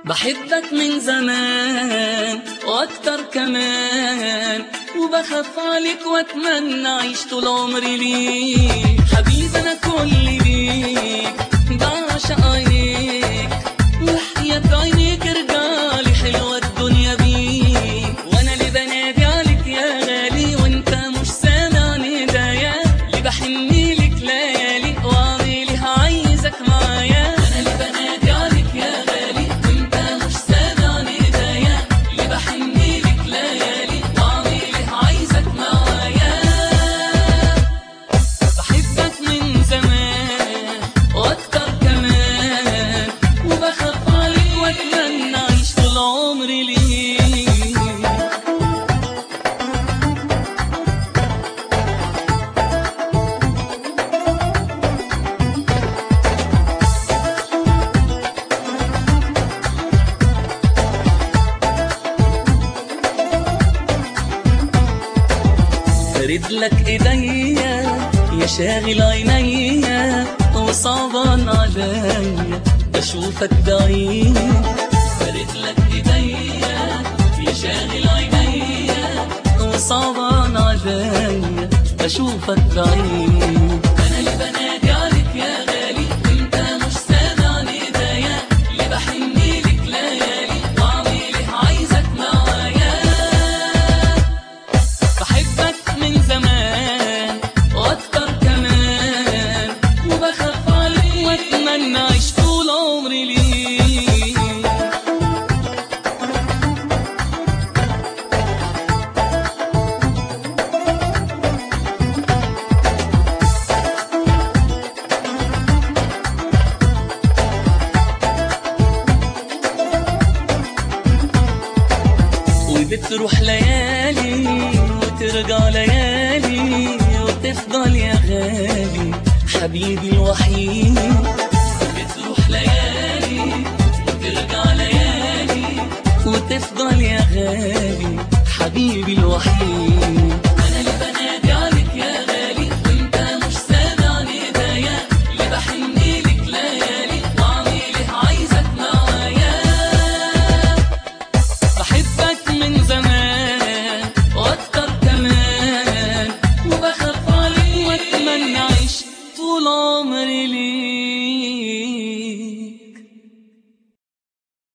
بحبك من زمان واكتر كمان وبخاف عليك واتمنى اعيش طول عمري ليك حبيبي انا كل ليك بعشق عينيك وحياة عينيك ارجعلي حلوة الدنيا بيك وانا اللي بنادي عليك يا غالي وانت مش سامع ندايا اللي بحني لك ليالي واعملي عايزك معايا انا اللي بنادي عليك يا غالي وانت مش سامع ندايا اللي بحني لك ليالي واعملي عايزك معايا بحبك من زمان واكتر كمان وبخاف عليك واتمنى اعيش طول عمري ليك فرد لك ايديا يا شاغل عينيا وصعبان عليا بشوفك بعيد فرد لك ايديا يا شاغل عينيا وصعبان عليا بشوفك بعيد انا اللي بنادي عليك يا غالي وانت مش سامع ندايا اللي بحني لك ليالي واعملي عايزك معايا بحبك من زمان واكتر كمان وبخاف عليك واتمنى اعيش طول عمري ليك وبتروح ليالي وترجع ليالي وتفضل يا غالي حبيبي الوحيد بتروح ليالي وترجع ليالي وتفضل يا غالي حبيبي الوحيد